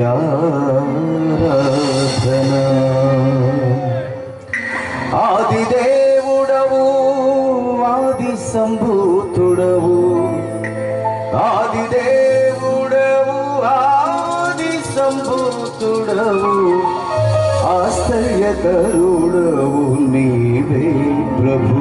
ఆరాధన ఆది దేవుడవు ఆది సంభూతుడవు ఆది దేవుడవు ఆది సంభూతుడవు ఆశ్చర్యకరుడవు నీవే ప్రభు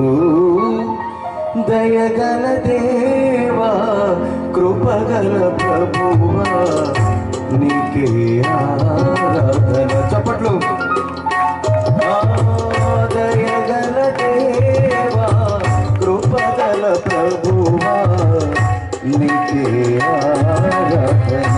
దయగల దేవా కృపగల ప్రభువా నీకే ఆరాధన చప్పట్లు దయగల దేవా కృపగల ప్రభువా నీకే ఆరాధన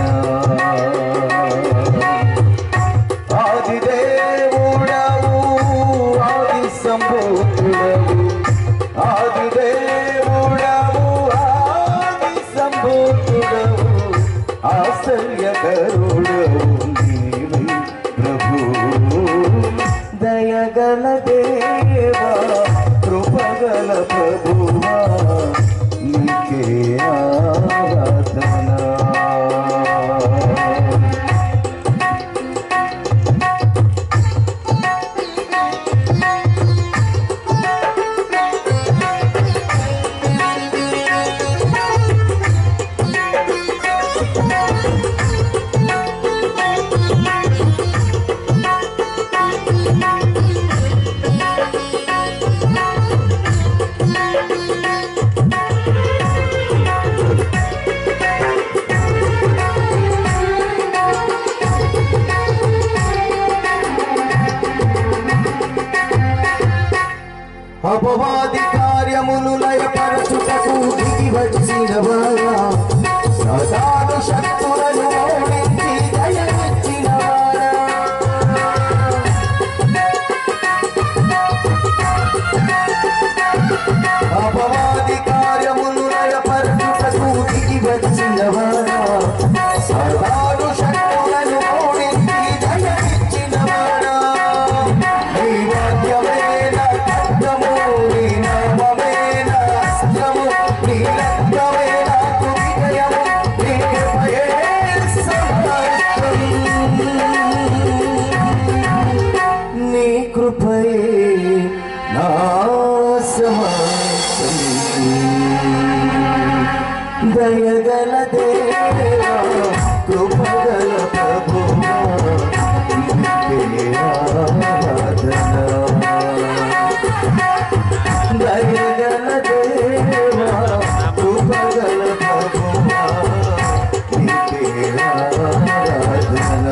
ఆది దేవుడవు ఆది సంభూతుడవు ఆది దేవుడవు ఆది సంభూతుడవు ఆశ్చర్యకరుడవు నీవే ప్రభు దయగల దేవా కృపగల ప్రభువా నీకే ఆరాధన అపవాది కార్యములు లయపరచుటకు దిగి వచ్చిన వారా సదాను శక్తులను ఓడించి జయమిచ్చిన వారా అపవాది కార్యములు లయపరచుటకు దిగి వచ్చిన వారా సదాను శక్తులను ఓడించి జయమిచ్చిన వారా నీ వాక్యమేన ఖడ్గము, నీ నామమేన అస్త్రము, నీ రక్తమే నాకు విజయము, నీ కృపయే సమర్థం. నీ కృపయే నా సమర్థం. దయగల దేవా కృపగల ప్రభువా నీకే ఆరాధన దయగల దేవా కృపగల ప్రభువా నీకే ఆరాధన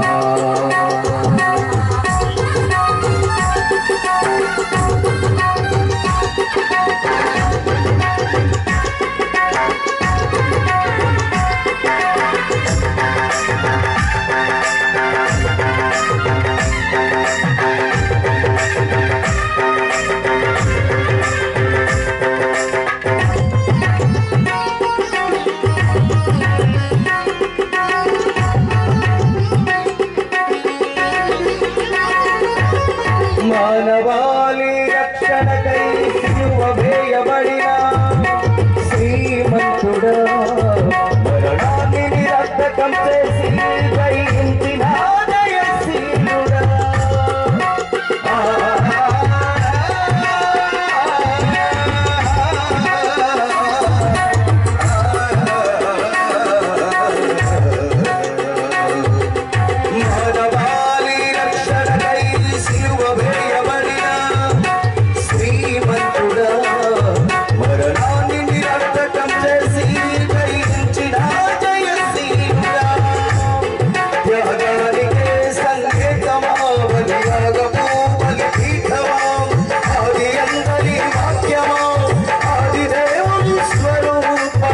మానవాళి రక్షణకై శిలువ వేయబడిన శ్రీమంతుడా మరణాన్ని నిరర్ధకం చేసి జయించిన జయశీలుడా మానవాళి రక్షణకై శిలువ వేయబడిన శ్రీమంతుడా మరణాన్ని నిరర్ధకం చేసి జయించిన జయశీలుడా త్యాగానికే సంకేతమా బలియాగము బలిపీఠమా ఆది అందరి వాక్యమా ఆది దేవుని స్వరూపమా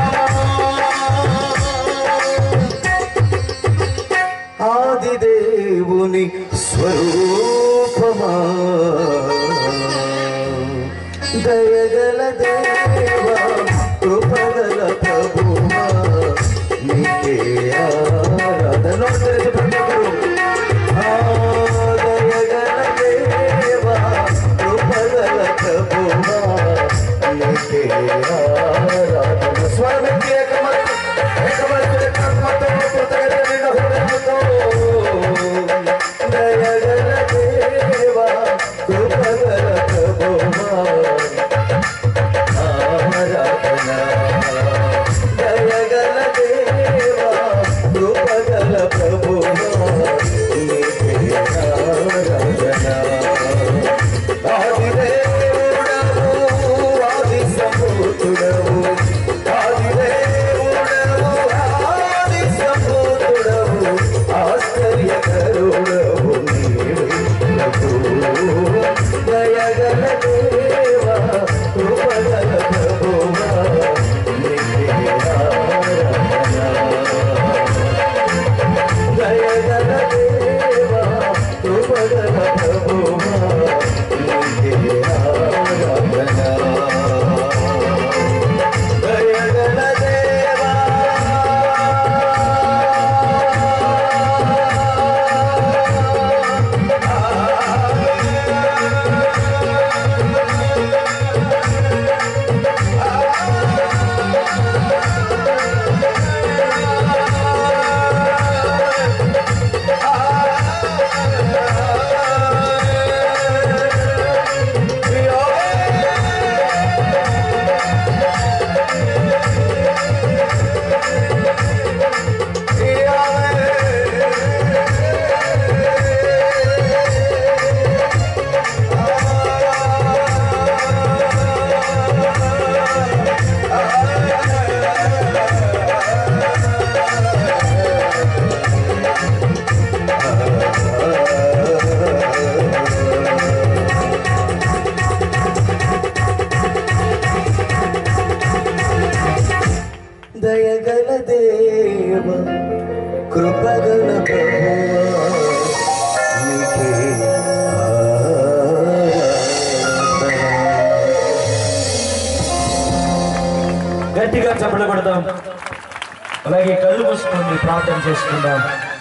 ఆది దేవుని స్వరూపమా దయగల దేవా కృపగల ప్రభువా నీకే ఆరాధన తెరిచి ప్రతి ఒక్కరు. ఆ దయగల దేవా కృపగల ప్రభువా నీకే ఆరాధన స్వరమెత్తి ఏకమతి ఏకమతి కర్మతో కృతజ్ఞత నిండు హృదయంతో కృపగల ప్రభువా నీకే ఆరాధన. గట్టిగా చప్పట్లు కొడదాం అలాగే కళ్ళు మూసుకొని ప్రార్థన చేసుకుందాం